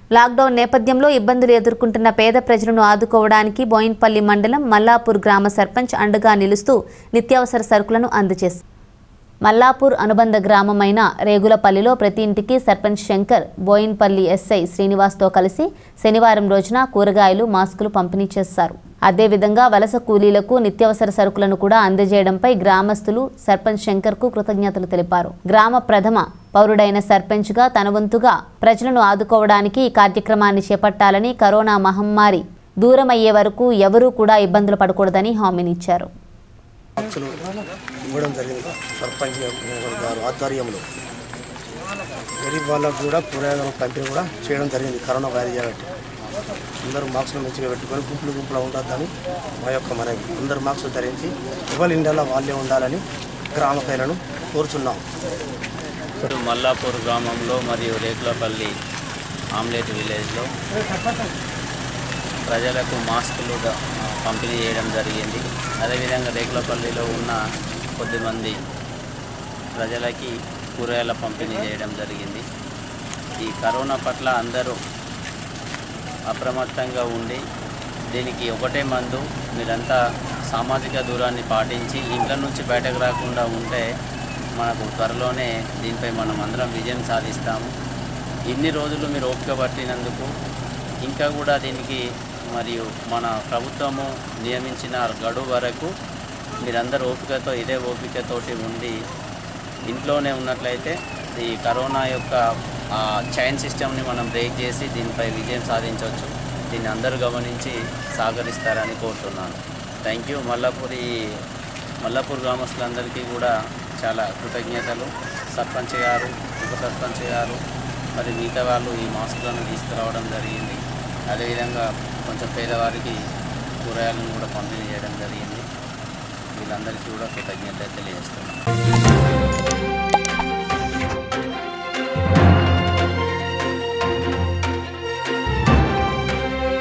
lockdown నేపథ్యంలో ఇబ్బందులు ఎదుర్కొంటున్న పేద ప్రజలను ఆదుకోవడానికి బోయిన్పల్లి మండలం మల్లాపూర్ గ్రామ సర్పంచ్ అండగా నిలుస్తూ నిత్యావసర సరుకులను అందజేశారు మల్లాపూర్ అనుబంధ గ్రామమైన రేగులపల్లిలో ప్రతి ఇంటికి సర్పంచ్ శంకర్ బోయిన్పల్లి ఎస్ఐ శ్రీనివాస్తో కలిసి శనివారం రోజున కూరగాయలు మాస్కులు పంపిణీ చేశారు అదేవిధంగా వలస కూలీలకు నిత్యావసర సరుకులను కూడా అందజేయడంపై గ్రామస్తులు సర్పంచ్ శంకర్కు కృతజ్ఞతలు తెలిపారు గ్రామ ప్రథమ పౌరుడైన సర్పంచ్గా తన వంతుగా ప్రజలను ఆదుకోవడానికి ఈ కార్యక్రమాన్ని చేపట్టాలని కరోనా మహమ్మారి దూరమయ్యే వరకు ఎవరూ కూడా ఇబ్బందులు పడకూడదని హామీనిచ్చారు బాక్సులు ఇవ్వడం జరిగింది సర్పంచ్ గారు ఆధ్వర్యంలో గరీబ్ వాళ్ళకు కూడా కూరగాయల పంపిణీ కూడా చేయడం జరిగింది కరోనా వైరస్ చేయబట్టి అందరూ మాస్కులు మంచిగా పెట్టుకొని గుంపులు గుంపులు ఉండొద్దని మా యొక్క మన అందరు మాస్కులు ధరించి ఎవరి ఇండియాలో వాళ్ళే ఉండాలని గ్రామ ప్రజలను కోరుచున్నాం ఇప్పుడు మల్లాపూర్ గ్రామంలో మరియు రేకులపల్లి ఆమ్లెట్ విలేజ్లో ప్రజలకు మాస్కులు ద- పంపిణీ చేయడం జరిగింది అదేవిధంగా రేకులపల్లిలో ఉన్న కొద్దిమంది ప్రజలకి కూరగాయల పంపిణీ చేయడం జరిగింది ఈ కరోనా పట్ల అందరూ అప్రమత్తంగా ఉండి దీనికి ఒకటే మందు మీరంతా సామాజిక దూరాన్ని పాటించి ఇంట్లో నుంచి బయటకు రాకుండా ఉంటే మనకు త్వరలోనే దీనిపై మనం అందరం విజయం సాధిస్తాము ఇన్ని రోజులు మీరు ఓపిక పట్టినందుకు ఇంకా కూడా దీనికి మరియు మన ప్రభుత్వము నియమించిన గడువు వరకు మీరందరూ ఓపికతో ఇదే ఓపికతోటి ఉండి ఇంట్లోనే ఉన్నట్లయితే ఈ కరోనా యొక్క ఆ చైన్ సిస్టమ్ని మనం బ్రేక్ చేసి దీనిపై విజయం సాధించవచ్చు దీన్ని అందరూ గమనించి సహకరిస్తారని కోరుతున్నాను థ్యాంక్ యూ మల్లాపూర్ ఈ మల్లాపూర్ గ్రామస్తులందరికీ కూడా చాలా కృతజ్ఞతలు సర్పంచ్ గారు ఉప సర్పంచ్ గారు మరి మిగతా వాళ్ళు ఈ మాస్కులను తీసుకురావడం జరిగింది అదేవిధంగా కొంచెం పేదవారికి కూరగాయలను కూడా పంపిణీ చేయడం జరిగింది వీళ్ళందరికీ కూడా కృతజ్ఞత తెలియజేస్తున్నాను